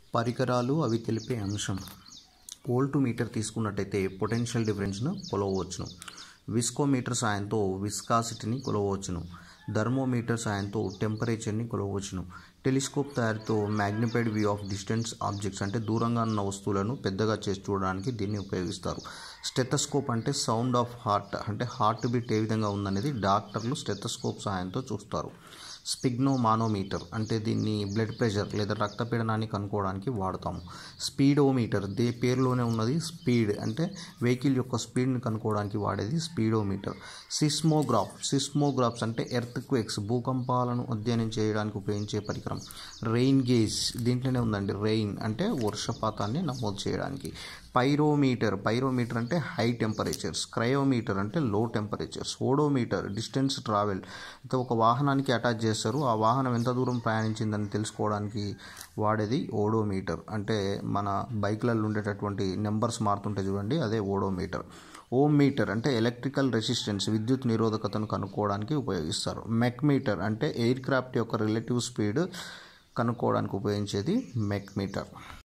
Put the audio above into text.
పరికరాలు అవి తెలిపే అంశం వోల్ట్ మీటర్ తీసుకున్నట్టయితే పొటెన్షియల్ డిఫరెన్స్ను కొలవవచ్చును విస్కోమీటర్ సాయంతో విస్కాసిటీని కొలవవచ్చును థర్మోమీటర్ సాయంతో టెంపరేచర్ని కొలవవచ్చును టెలిస్కోప్ తయారీతో magnified view of distance objects అంటే దూరంగా ఉన్న వస్తువులను పెద్దగా చేసి చూడడానికి దీన్ని ఉపయోగిస్తారు స్టెథస్కోప్ అంటే సౌండ్ ఆఫ్ హార్ట్ అంటే హార్ట్ బీట్ ఏ విధంగా ఉందనేది డాక్టర్లు స్టెథస్కోప్ సహాయంతో చూస్తారు స్పిగ్నోమానోమీటర్ అంటే దీన్ని బ్లడ్ ప్రెషర్ లేదా రక్తపీడనాన్ని కనుక్కోవడానికి వాడతాము స్పీడోమీటర్ దే పేరులోనే ఉన్నది స్పీడ్ అంటే వెహికల్ యొక్క స్పీడ్ని కనుక్కోవడానికి వాడేది స్పీడోమీటర్ సిస్మోగ్రాఫ్ సిస్మోగ్రాఫ్స్ అంటే ఎర్త్ క్వేక్స్ భూకంపాలను అధ్యయనం చేయడానికి ఉపయోగించే పరికరం రెయిన్ గేజ్ దీంట్లోనే ఉందండి రెయిన్ అంటే వర్షపాతాన్ని నమోదు చేయడానికి పైరోమీటర్ పైరోమీటర్ అంటే హై టెంపరేచర్స్ క్రయోమీటర్ అంటే low temperatures odometer distance travel అయితే ఒక వాహనానికి అటాచ్ చేస్తారు ఆ వాహనం ఎంత దూరం ప్రయాణించిందని తెలుసుకోవడానికి వాడేది ఓడోమీటర్ అంటే మన బైక్లలో ఉండేటటువంటి నెంబర్స్ మారుతుంటాయి చూడండి అదే ఓడోమీటర్ ఓమ్ మీటర్ అంటే ఎలక్ట్రికల్ రెసిస్టెన్స్ విద్యుత్ నిరోధకతను కనుక్కోవడానికి ఉపయోగిస్తారు మెక్ మీటర్ అంటే ఎయిర్ క్రాఫ్ట్ యొక్క రిలేటివ్ స్పీడ్ కనుక్కోవడానికి ఉపయోగించేది మెక్ మీటర్